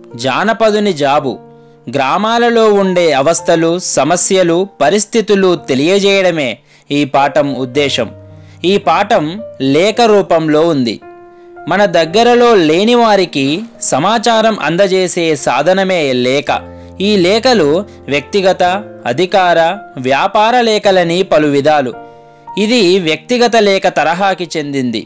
జానపదుని job గ్రామాలలో ఉండే అవస్థలు సమస్యలు పరిస్థితులు తెలియజేయడమే ఈ పాఠం ఉద్దేశం ఈ పాఠం లేఖ రూపంలో ఉంది మన దగ్గరలో లేని వారికి సమాచారం అందజేసే సాధనమే లేఖ ఈ లేఖలు వ్యక్తిగత అధికార వ్యాపార లేఖలని పలు విధాలు ఇది వ్యక్తిగత లేఖ తరహాకి చెందింది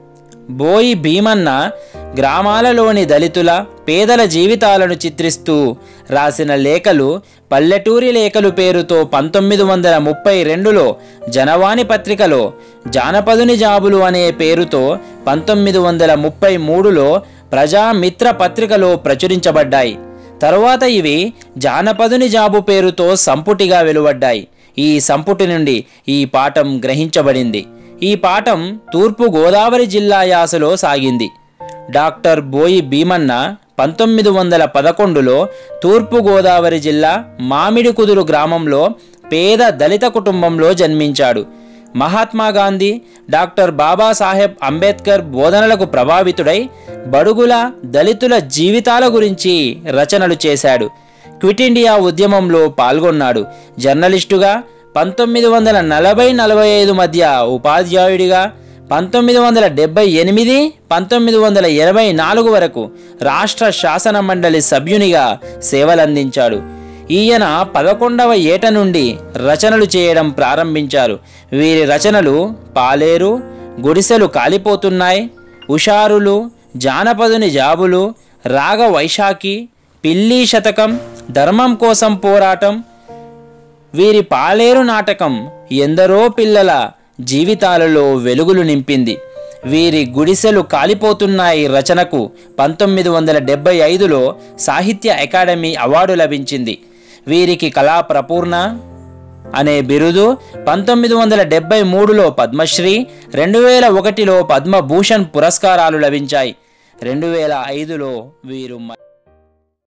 బోయి భీమన్న గ్రామాలలోని దళితుల పేదల జీవితాలను చిత్రిస్తూ రాసిన లేఖలు పల్లెటూరి లేఖలు పేరుతో పంతొమ్మిది వందల ముప్పై రెండులో జనవాణి పత్రికలో జానపదుని జాబులు అనే పేరుతో పంతొమ్మిది వందల ముప్పై మూడులో ప్రజామిత్ర పత్రికలో ప్రచురించబడ్డాయి తరువాత ఇవి జానపదుని జాబు పేరుతో సంపుటిగా వెలువడ్డాయి ఈ సంపుటి నుండి ఈ పాఠం గ్రహించబడింది ఈ పాఠం తూర్పు గోదావరి జిల్లా యాసలో సాగింది డాక్టర్ బోయి భీమన్న పంతొమ్మిది వందల పదకొండులో తూర్పు గోదావరి జిల్లా మామిడి కుదురు గ్రామంలో పేద దళిత కుటుంబంలో జన్మించాడు మహాత్మా గాంధీ డాక్టర్ బాబాసాహెబ్ అంబేద్కర్ బోధనలకు ప్రభావితుడై బడుగుల దళితుల జీవితాల గురించి రచనలు చేశాడు క్విట్ ఇండియా ఉద్యమంలో పాల్గొన్నాడు జర్నలిస్టుగా పంతొమ్మిది వందల నలభై నలభై ఐదు మధ్య ఉపాధ్యాయుడిగా పంతొమ్మిది వందల డెబ్బై ఎనిమిది పంతొమ్మిది వందల ఎనభై నాలుగు వరకు రాష్ట్ర శాసన మండలి సభ్యునిగా సేవలందించాడు ఈయన పదకొండవ ఏట నుండి రచనలు చేయడం ప్రారంభించారు వీరి రచనలు పాలేరు గుడిసెలు కాలిపోతున్నాయి ఉషారులు జానపదుని జాబులు రాగ వైశాఖి పిల్లి శతకం ధర్మం కోసం పోరాటం వీరి పాలేరు నాటకం ఎందరో పిల్లల జీవితాలలో వెలుగులు నింపింది వీరి గుడిసెలు కాలిపోతున్నాయి రచనకు పంతొమ్మిది వందల డెబ్బై ఐదులో సాహిత్య అకాడమీ అవార్డు లభించింది వీరికి కళా ప్రపూర్ణ అనే బిరుదు పంతొమ్మిది వందల డెబ్బై మూడులో పద్మశ్రీ రెండు వేల ఒకటిలో పద్మభూషణ్ పురస్కారాలు లభించాయి రెండు వేల ఐదులో వీరు